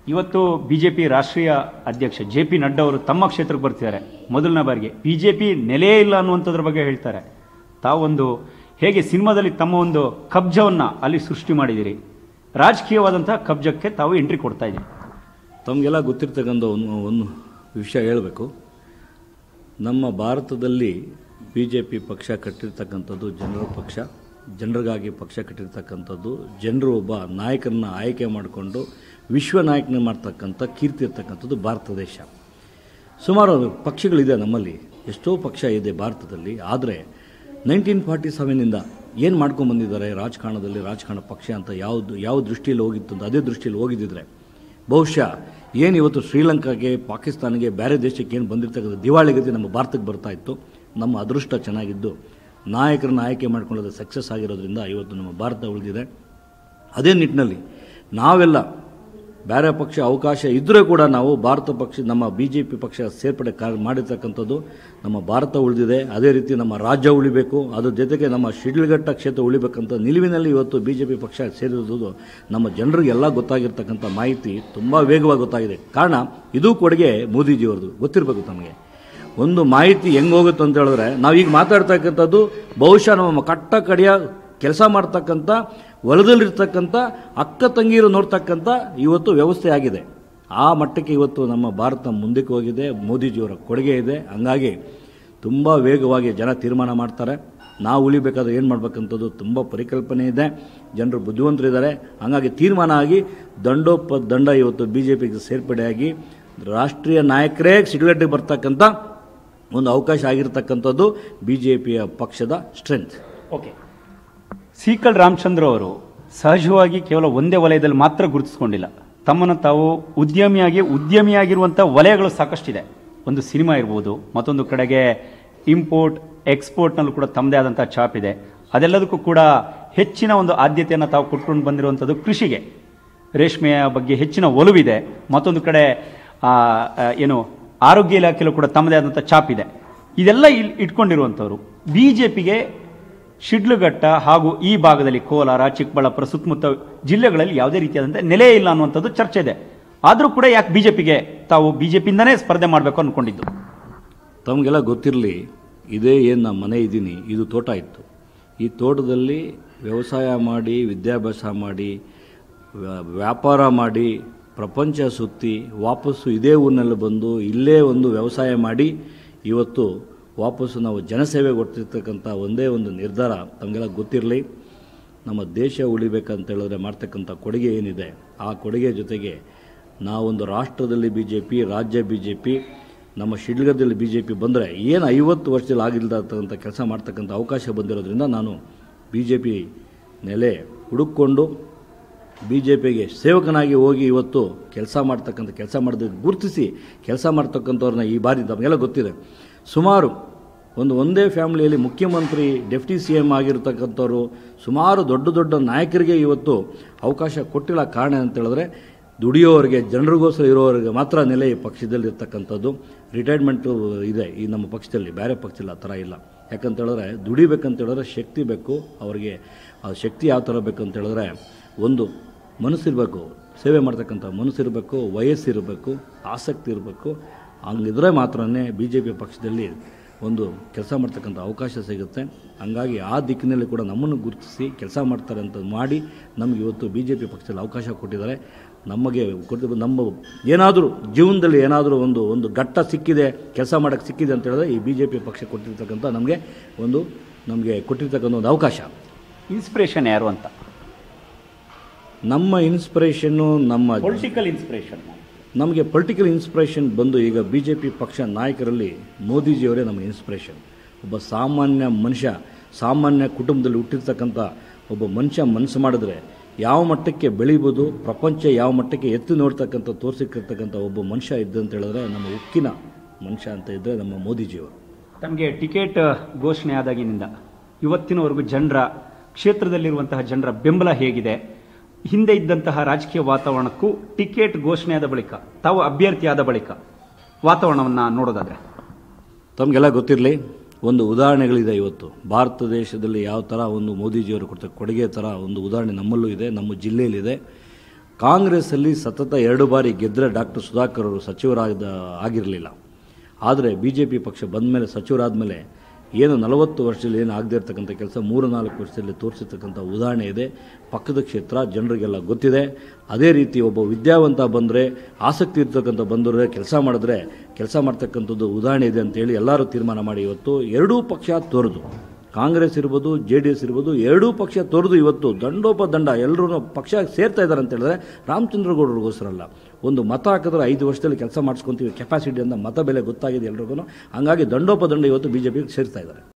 ಇವತ್ತು ಬಿಜೆಪಿ ರಾಷ್ಟ್ರೀಯ ಅಧ್ಯಕ್ಷ ಜೆ ಪಿ ನಡ್ಡಾ ಅವರು ತಮ್ಮ ಕ್ಷೇತ್ರಕ್ಕೆ ಬರ್ತಿದ್ದಾರೆ ಮೊದಲನೇ ಬಾರಿಗೆ ಬಿಜೆಪಿ ನೆಲೆಯೇ ಇಲ್ಲ ಅನ್ನುವಂಥದ್ರ ಬಗ್ಗೆ ಹೇಳ್ತಾರೆ ತಾವೊಂದು ಹೇಗೆ ಸಿನಿಮಾದಲ್ಲಿ ತಮ್ಮ ಒಂದು ಕಬ್ಜವನ್ನ ಅಲ್ಲಿ ಸೃಷ್ಟಿ ಮಾಡಿದಿರಿ ರಾಜಕೀಯವಾದಂತಹ ಕಬ್ಜಕ್ಕೆ ತಾವು ಎಂಟ್ರಿ ಕೊಡ್ತಾ ಇದ್ದೀರಿ ತಮಗೆಲ್ಲ ಗೊತ್ತಿರ್ತಕ್ಕಂಥ ಒಂದು ಒಂದು ವಿಷಯ ಹೇಳಬೇಕು ನಮ್ಮ ಭಾರತದಲ್ಲಿ ಬಿ ಜೆ ಪಿ ಪಕ್ಷ ಕಟ್ಟಿರ್ತಕ್ಕಂಥದ್ದು ಜನರ ಪಕ್ಷ ಜನರಿಗಾಗಿ ಪಕ್ಷ ಕಟ್ಟಿರ್ತಕ್ಕಂಥದ್ದು ಜನರು ಒಬ್ಬ ನಾಯಕರನ್ನ ಆಯ್ಕೆ ಮಾಡಿಕೊಂಡು ವಿಶ್ವ ನಾಯಕನ ಮಾಡ್ತಕ್ಕಂಥ ಕೀರ್ತಿ ಇರ್ತಕ್ಕಂಥದ್ದು ಭಾರತ ದೇಶ ಸುಮಾರು ಪಕ್ಷಗಳಿದೆ ನಮ್ಮಲ್ಲಿ ಎಷ್ಟೋ ಪಕ್ಷ ಇದೆ ಭಾರತದಲ್ಲಿ ಆದರೆ ನೈನ್ಟೀನ್ ಫಾರ್ಟಿ ಸೆವೆನಿಂದ ಏನು ಮಾಡ್ಕೊಂಡು ಬಂದಿದ್ದಾರೆ ರಾಜಕಾರಣದಲ್ಲಿ ರಾಜಕಾರಣ ಪಕ್ಷ ಅಂತ ಯಾವುದು ಯಾವ ದೃಷ್ಟಿಯಲ್ಲಿ ಹೋಗಿತ್ತು ಅಂತ ಅದೇ ದೃಷ್ಟಿಯಲ್ಲಿ ಹೋಗಿದ್ದಿದ್ರೆ ಬಹುಶಃ ಏನು ಇವತ್ತು ಶ್ರೀಲಂಕಾಗೆ ಪಾಕಿಸ್ತಾನಿಗೆ ಬೇರೆ ದೇಶಕ್ಕೆ ಏನು ಬಂದಿರ್ತಕ್ಕಂಥ ದಿವಾಳಿಗತಿ ನಮ್ಮ ಭಾರತಕ್ಕೆ ಬರ್ತಾ ಇತ್ತು ನಮ್ಮ ಅದೃಷ್ಟ ಚೆನ್ನಾಗಿದ್ದು ನಾಯಕರನ್ನ ಆಯ್ಕೆ ಮಾಡ್ಕೊಳ್ಳೋದು ಸಕ್ಸಸ್ ಆಗಿರೋದ್ರಿಂದ ಇವತ್ತು ನಮ್ಮ ಭಾರತ ಉಳಿದಿದೆ ಅದೇ ನಿಟ್ಟಿನಲ್ಲಿ ನಾವೆಲ್ಲ ಬೇರೆ ಪಕ್ಷ ಅವಕಾಶ ಇದ್ದರೂ ಕೂಡ ನಾವು ಭಾರತ ಪಕ್ಷ ನಮ್ಮ ಬಿ ಜೆ ಪಿ ಪಕ್ಷ ಸೇರ್ಪಡೆ ಕಾ ಮಾಡಿರ್ತಕ್ಕಂಥದ್ದು ನಮ್ಮ ಭಾರತ ಉಳಿದಿದೆ ಅದೇ ರೀತಿ ನಮ್ಮ ರಾಜ್ಯ ಉಳಿಬೇಕು ಅದ್ರ ಜೊತೆಗೆ ನಮ್ಮ ಶಿಡ್ಲಘಟ್ಟ ಕ್ಷೇತ್ರ ಉಳಿಬೇಕಂತ ನಿಲುವಿನಲ್ಲಿ ಇವತ್ತು ಬಿ ಜೆ ಪಿ ಪಕ್ಷ ಸೇರಿರೋದು ನಮ್ಮ ಜನರಿಗೆಲ್ಲ ಗೊತ್ತಾಗಿರ್ತಕ್ಕಂಥ ಮಾಹಿತಿ ತುಂಬ ವೇಗವಾಗಿ ಗೊತ್ತಾಗಿದೆ ಕಾರಣ ಇದು ಕೊಡುಗೆ ಮೋದಿಜಿಯವ್ರದ್ದು ಗೊತ್ತಿರಬೇಕು ತಮಗೆ ಒಂದು ಮಾಹಿತಿ ಹೆಂಗೆ ಹೋಗುತ್ತೆ ಅಂತ ಹೇಳಿದ್ರೆ ನಾವೀಗ ಮಾತಾಡ್ತಕ್ಕಂಥದ್ದು ಬಹುಶಃ ನಮ್ಮ ಕಟ್ಟ ಕಡೆಯ ಕೆಲಸ ಮಾಡ್ತಕ್ಕಂಥ ಹೊಲದಲ್ಲಿರ್ತಕ್ಕಂಥ ಅಕ್ಕ ತಂಗಿರು ನೋಡ್ತಕ್ಕಂಥ ಇವತ್ತು ವ್ಯವಸ್ಥೆ ಆಗಿದೆ ಆ ಮಟ್ಟಕ್ಕೆ ಇವತ್ತು ನಮ್ಮ ಭಾರತ ಮುಂದಕ್ಕೆ ಹೋಗಿದೆ ಮೋದಿಜಿಯವರ ಕೊಡುಗೆ ಇದೆ ಹಂಗಾಗಿ ತುಂಬ ವೇಗವಾಗಿ ಜನ ತೀರ್ಮಾನ ಮಾಡ್ತಾರೆ ನಾವು ಉಳಿಬೇಕಾದ್ರೆ ಏನು ಮಾಡ್ಬೇಕಂಥದ್ದು ತುಂಬ ಪರಿಕಲ್ಪನೆ ಇದೆ ಜನರು ಬುದ್ಧಿವಂತರಿದ್ದಾರೆ ಹಂಗಾಗಿ ತೀರ್ಮಾನ ಆಗಿ ದಂಡೋಪ ದಂಡ ಇವತ್ತು ಬಿ ಜೆ ಪಿಗೆ ಸೇರ್ಪಡೆಯಾಗಿ ರಾಷ್ಟ್ರೀಯ ನಾಯಕರೇ ಸಿಡಿಗಟ್ಟಿಗೆ ಬರ್ತಕ್ಕಂಥ ಒಂದು ಅವಕಾಶ ಆಗಿರ್ತಕ್ಕಂಥದ್ದು ಬಿ ಜೆ ಪಿಯ ಪಕ್ಷದ ಸ್ಟ್ರೆಂತ್ ಓಕೆ ಸೀಕಲ್ ರಾಮಚಂದ್ರ ಅವರು ಸಹಜವಾಗಿ ಕೇವಲ ಒಂದೇ ವಲಯದಲ್ಲಿ ಮಾತ್ರ ಗುರುತಿಸ್ಕೊಂಡಿಲ್ಲ ತಮ್ಮನ್ನು ತಾವು ಉದ್ಯಮಿಯಾಗಿ ಉದ್ಯಮಿಯಾಗಿರುವಂಥ ವಲಯಗಳು ಸಾಕಷ್ಟಿದೆ ಒಂದು ಸಿನಿಮಾ ಇರ್ಬೋದು ಮತ್ತೊಂದು ಕಡೆಗೆ ಇಂಪೋರ್ಟ್ ಎಕ್ಸ್ಪೋರ್ಟ್ನಲ್ಲೂ ಕೂಡ ತಮ್ಮದೇ ಆದಂಥ ಚಾಪ್ ಇದೆ ಅದೆಲ್ಲದಕ್ಕೂ ಕೂಡ ಹೆಚ್ಚಿನ ಒಂದು ಆದ್ಯತೆಯನ್ನು ತಾವು ಕೊಟ್ಕೊಂಡು ಬಂದಿರುವಂಥದ್ದು ಕೃಷಿಗೆ ರೇಷ್ಮೆಯ ಬಗ್ಗೆ ಹೆಚ್ಚಿನ ಒಲವಿದೆ ಮತ್ತೊಂದು ಕಡೆ ಆ, ಆ, ಏನು ಆರೋಗ್ಯ ಇಲಾಖೆಯಲ್ಲೂ ಕೂಡ ತಮ್ಮದೇ ಆದಂಥ ಚಾಪ್ ಇದೆ ಇದೆಲ್ಲ ಇಲ್ಲಿ ಇಟ್ಕೊಂಡಿರುವಂಥವ್ರು ಬಿ ಜೆ ಪಿಗೆ ಶಿಡ್ಲಘಟ್ಟ ಹಾಗೂ ಈ ಭಾಗದಲ್ಲಿ ಕೋಲಾರ ಚಿಕ್ಕಬಳ್ಳಾಪುರ ಸುತ್ತಮುತ್ತ ಜಿಲ್ಲೆಗಳಲ್ಲಿ ಯಾವುದೇ ರೀತಿಯಾದಂಥ ನೆಲೆ ಇಲ್ಲ ಅನ್ನುವಂಥದ್ದು ಚರ್ಚೆ ಇದೆ ಆದರೂ ಕೂಡ ಯಾಕೆ ಬಿಜೆಪಿಗೆ ತಾವು ಬಿಜೆಪಿಯಿಂದನೇ ಸ್ಪರ್ಧೆ ಮಾಡಬೇಕು ಅಂದ್ಕೊಂಡಿದ್ದು ತಮಗೆಲ್ಲ ಗೊತ್ತಿರಲಿ ಇದೇ ಏನು ನಾನು ಮನೆ ಇದ್ದೀನಿ ಇದು ತೋಟ ಇತ್ತು ಈ ತೋಟದಲ್ಲಿ ವ್ಯವಸಾಯ ಮಾಡಿ ವಿದ್ಯಾಭ್ಯಾಸ ಮಾಡಿ ವ್ಯಾ- ವ್ಯಾಪಾರ ಮಾಡಿ ಪ್ರಪಂಚ ಸುತ್ತಿ ವಾಪಸ್ಸು ಇದೇ ಊರಿನಲ್ಲಿ ಬಂದು ಇಲ್ಲೇ ಒಂದು ವ್ಯವಸಾಯ ಮಾಡಿ ಇವತ್ತು ವಾಪಸ್ಸು ನಾವು ಜನಸೇವೆ ಕೊಡ್ತಿರ್ತಕ್ಕಂಥ ಒಂದೇ ಒಂದು ನಿರ್ಧಾರ ತಮಗೆಲ್ಲ ಗೊತ್ತಿರಲಿ ನಮ್ಮ ದೇಶ ಉಳಿಬೇಕಂತ ಹೇಳಿದ್ರೆ ಮಾಡ್ತಕ್ಕಂಥ ಕೊಡುಗೆ ಏನಿದೆ ಆ ಕೊಡುಗೆ ಜೊತೆಗೆ ನಾವೊಂದು ರಾಷ್ಟ್ರದಲ್ಲಿ ಬಿ ಜೆ ಪಿ ರಾಜ್ಯ ಬಿ ಜೆ ಪಿ ನಮ್ಮ ಶಿಡ್ಲಘಟ್ಟದಲ್ಲಿ ಬಿ ಜೆ ಪಿ ಬಂದರೆ ಏನು ಐವತ್ತು ವರ್ಷದಲ್ಲಿ ಆಗಿಲ್ಲದಂಥ ಕೆಲಸ ಮಾಡ್ತಕ್ಕಂಥ ಅವಕಾಶ ಬಂದಿರೋದ್ರಿಂದ ನಾನು ಬಿ ಜೆ ಪಿ ನೆಲೆ ಹುಡುಕೊಂಡು ಬಿ ಜೆ ಪಿಗೆ ಸೇವಕನಾಗಿ ಹೋಗಿ ಇವತ್ತು ಕೆಲಸ ಮಾಡ್ತಕ್ಕಂಥ ಕೆಲಸ ಮಾಡಿದ ಗುರುತಿಸಿ ಕೆಲಸ ಮಾಡ್ತಕ್ಕಂಥವ್ರನ್ನ ಈ ಬಾರಿ ನಮಗೆಲ್ಲ ಗೊತ್ತಿದೆ ಸುಮಾರು ಒಂದು ಒಂದೇ ಫ್ಯಾಮಿಲಿಯಲ್ಲಿ ಮುಖ್ಯಮಂತ್ರಿ ಡೆಪ್ಟಿ ಸಿ ಎಮ್ ಆಗಿರ್ತಕ್ಕಂಥವ್ರು ಸುಮಾರು ದೊಡ್ಡ ದೊಡ್ಡ ನಾಯಕರಿಗೆ ಇವತ್ತು ಅವಕಾಶ ಕೊಟ್ಟಿಲ್ಲ ಕಾರಣ ಅಂತ ಹೇಳಿದ್ರೆ ದುಡಿಯೋರಿಗೆ ಜನರಿಗೋಸ್ಕರ ಇರೋರಿಗೆ ಮಾತ್ರ ನೆಲೆ ಈ ಪಕ್ಷದಲ್ಲಿ ಇರ್ತಕ್ಕಂಥದ್ದು ರಿಟೈರ್ಮೆಂಟು ಇದೆ ಈ ನಮ್ಮ ಪಕ್ಷದಲ್ಲಿ ಬೇರೆ ಪಕ್ಷದಲ್ಲಿ ಆ ಥರ ಇಲ್ಲ ಯಾಕಂತ ಹೇಳಿದ್ರೆ ದುಡಿಬೇಕಂತ ಹೇಳಿದ್ರೆ ಶಕ್ತಿ ಬೇಕು ಅವರಿಗೆ ಆ ಶಕ್ತಿ ಯಾವ ಥರ ಬೇಕು ಅಂತ ಹೇಳಿದ್ರೆ ಒಂದು ಮನಸ್ಸಿರಬೇಕು ಸೇವೆ ಮಾಡ್ತಕ್ಕಂಥ ಮನಸ್ಸಿರಬೇಕು ವಯಸ್ಸಿರಬೇಕು ಆಸಕ್ತಿ ಇರಬೇಕು ಹಂಗಿದ್ರೆ ಮಾತ್ರನೇ ಬಿ ಜೆ ಪಿ ಪಕ್ಷದಲ್ಲಿ ಒಂದು ಕೆಲಸ ಮಾಡ್ತಕ್ಕಂಥ ಅವಕಾಶ ಸಿಗುತ್ತೆ ಹಂಗಾಗಿ ಆ ದಿಕ್ಕಿನಲ್ಲಿ ಕೂಡ ನಮ್ಮನ್ನು ಗುರುತಿಸಿ ಕೆಲಸ ಮಾಡ್ತಾರೆ ಅಂತ ಮಾಡಿ ನಮಗೆ ಇವತ್ತು ಬಿ ಜೆ ಪಿ ಪಕ್ಷದಲ್ಲಿ ಅವಕಾಶ ಕೊಟ್ಟಿದ್ದಾರೆ ನಮಗೆ ಕೊಟ್ಟು ನಮ್ಮ ಏನಾದರೂ ಜೀವನದಲ್ಲಿ ಏನಾದರೂ ಒಂದು ಒಂದು ಘಟ್ಟ ಸಿಕ್ಕಿದೆ ಕೆಲಸ ಮಾಡೋಕ್ಕೆ ಸಿಕ್ಕಿದೆ ಅಂತ ಹೇಳಿದ್ರೆ ಈ ಬಿ ಜೆ ಪಿ ಪಕ್ಷ ಕೊಟ್ಟಿರ್ತಕ್ಕಂಥ ನಮಗೆ ಒಂದು ನಮಗೆ ಕೊಟ್ಟಿರ್ತಕ್ಕಂಥ ಒಂದು ಅವಕಾಶ ಇನ್ಸ್ಪಿರೇಷನ್ ಯಾರು ಅಂತ ನಮ್ಮ ಇನ್ಸ್ಪಿರೇಷನ್ನು ನಮ್ಮ ಪೊಲಿಟಿಕಲ್ ಇನ್ಸ್ಪಿರೇಷನ್ ನಮಗೆ ಪೊಲಿಟಿಕಲ್ ಇನ್ಸ್ಪಿರೇಷನ್ ಬಂದು ಈಗ ಬಿ ಜೆ ಪಿ ಪಕ್ಷ ನಾಯಕರಲ್ಲಿ ಮೋದಿಜಿಯವರೇ ನಮ್ಮ ಇನ್ಸ್ಪಿರೇಷನ್ ಒಬ್ಬ ಸಾಮಾನ್ಯ ಮನುಷ್ಯ ಸಾಮಾನ್ಯ ಕುಟುಂಬದಲ್ಲಿ ಹುಟ್ಟಿರ್ತಕ್ಕಂಥ ಒಬ್ಬ ಮನುಷ್ಯ ಮನಸ್ಸು ಮಾಡಿದ್ರೆ ಯಾವ ಮಟ್ಟಕ್ಕೆ ಬೆಳೀಬೋದು ಪ್ರಪಂಚ ಯಾವ ಮಟ್ಟಕ್ಕೆ ಎತ್ತು ನೋಡ್ತಕ್ಕಂಥ ತೋರಿಸಿರ್ತಕ್ಕಂಥ ಒಬ್ಬ ಮನುಷ್ಯ ಇದ್ದ ಅಂತ ಹೇಳಿದ್ರೆ ನಮ್ಮ ಉಕ್ಕಿನ ಮನುಷ್ಯ ಅಂತ ಇದ್ದರೆ ನಮ್ಮ ಮೋದಿಜಿಯವರು ತಮಗೆ ಟಿಕೆಟ್ ಘೋಷಣೆ ಆದಾಗಿನಿಂದ ಇವತ್ತಿನವರೆಗೂ ಜನರ ಕ್ಷೇತ್ರದಲ್ಲಿರುವಂತಹ ಜನರ ಬೆಂಬಲ ಹೇಗಿದೆ ಹಿಂದೆ ಇದ್ದಂತಹ ರಾಜಕೀಯ ವಾತಾವರಣಕ್ಕೂ ಟಿಕೆಟ್ ಘೋಷಣೆಯಾದ ಬಳಿಕ ತಾವು ಅಭ್ಯರ್ಥಿಯಾದ ಬಳಿಕ ವಾತಾವರಣವನ್ನು ನೋಡೋದಾದ್ರೆ ತಮಗೆಲ್ಲ ಗೊತ್ತಿರಲಿ ಒಂದು ಉದಾಹರಣೆಗಳಿದೆ ಇವತ್ತು ಭಾರತ ದೇಶದಲ್ಲಿ ಯಾವ ಥರ ಒಂದು ಮೋದಿಜಿಯವರು ಕೊಡ್ತ ಕೊಡುಗೆ ಥರ ಒಂದು ಉದಾಹರಣೆ ನಮ್ಮಲ್ಲೂ ಇದೆ ನಮ್ಮ ಜಿಲ್ಲೆಯಲ್ಲಿದೆ ಕಾಂಗ್ರೆಸ್ಸಲ್ಲಿ ಸತತ ಎರಡು ಬಾರಿ ಗೆದ್ದರೆ ಡಾಕ್ಟರ್ ಸುಧಾಕರ್ ಅವರು ಸಚಿವರಾದ ಆಗಿರಲಿಲ್ಲ ಆದರೆ ಬಿ ಜೆ ಪಿ ಪಕ್ಷ ಬಂದ ಮೇಲೆ ಸಚಿವರಾದ ಮೇಲೆ ಏನು ನಲವತ್ತು ವರ್ಷದಲ್ಲಿ ಏನು ಆಗದೇ ಇರತಕ್ಕಂಥ ಕೆಲಸ ಮೂರು ನಾಲ್ಕು ವರ್ಷದಲ್ಲಿ ತೋರಿಸಿರ್ತಕ್ಕಂಥ ಉದಾಹರಣೆ ಇದೆ ಪಕ್ಕದ ಕ್ಷೇತ್ರ ಜನರಿಗೆಲ್ಲ ಗೊತ್ತಿದೆ ಅದೇ ರೀತಿ ಒಬ್ಬ ವಿದ್ಯಾವಂತ ಬಂದರೆ ಆಸಕ್ತಿ ಇರ್ತಕ್ಕಂಥ ಬಂದರೆ ಕೆಲಸ ಮಾಡಿದ್ರೆ ಕೆಲಸ ಮಾಡ್ತಕ್ಕಂಥದ್ದು ಉದಾಹರಣೆ ಇದೆ ಅಂತೇಳಿ ಎಲ್ಲರೂ ತೀರ್ಮಾನ ಮಾಡಿ ಇವತ್ತು ಎರಡೂ ಪಕ್ಷ ತೋರಿದು ಕಾಂಗ್ರೆಸ್ ಇರ್ಬೋದು ಜೆ ಡಿ ಎಸ್ ಇರ್ಬೋದು ಎರಡೂ ಪಕ್ಷ ತೋರಿದು ಇವತ್ತು ದಂಡೋಪದಂಡ ಎಲ್ಲರೂ ಪಕ್ಷ ಸೇರ್ತಾ ಇದ್ದಾರೆ ಅಂತ ಹೇಳಿದ್ರೆ ರಾಮಚಂದ್ರಗೌಡರಿಗೋಸ್ಕರ ಅಲ್ಲ ಒಂದು ಮತ ಹಾಕಿದ್ರೆ ಐದು ವರ್ಷದಲ್ಲಿ ಕೆಲಸ ಮಾಡಿಸ್ಕೊಂತೀವಿ ಕೆಪಾಸಿಟಿ ಅಂತ ಮತ ಬೆಲೆ ಗೊತ್ತಾಗಿದೆ ಎಲ್ರಿಗೂ ಹಂಗಾಗಿ ದಂಡೋಪದಂಡ ಇವತ್ತು ಬಿ ಜೆ ಪಿಗೆ ಸೇರ್ತಾ ಇದ್ದಾರೆ